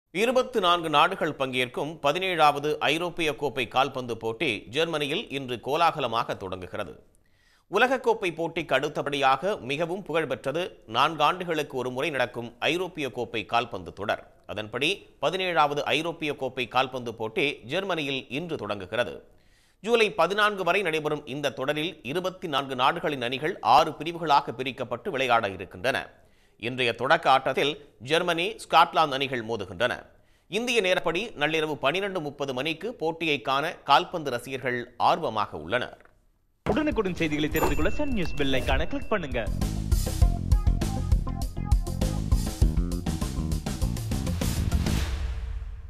இருபத்து நான்கு நாடுகள் பங்கேற்கும் பதினேழாவது ஐரோப்பிய கோப்பை கால்பந்து போட்டி ஜெர்மனியில் இன்று கோலாகலமாக தொடங்குகிறது உலகக்கோப்பை போட்டிக்கு அடுத்தபடியாக மிகவும் புகழ்பெற்றது நான்கு ஆண்டுகளுக்கு ஒரு முறை நடக்கும் ஐரோப்பிய கோப்பை கால்பந்து தொடர் அதன்படி பதினேழாவது ஐரோப்பிய கோப்பை கால்பந்து போட்டி ஜெர்மனியில் இன்று தொடங்குகிறது ஜூலை பதினான்கு வரை நடைபெறும் இந்த தொடரில் இருபத்தி நான்கு நாடுகளின் அணிகள் ஆறு பிரிவுகளாக பிரிக்கப்பட்டு விளையாட இருக்கின்றன இன்றைய தொடக்க ஆட்டத்தில் ஜெர்மனி ஸ்காட்லாந்து அணிகள் மோதுகின்றன இந்திய நேரப்படி நள்ளிரவு பனிரெண்டு முப்பது மணிக்கு போட்டியை காண கால்பந்து ரசிகர்கள் ஆர்வமாக உள்ளனர் உடனுக்குடன் செய்திகளை தெரிந்து கொள்ள சன் நியூஸ் பெல் ஐகானை கிளிக் பண்ணுங்க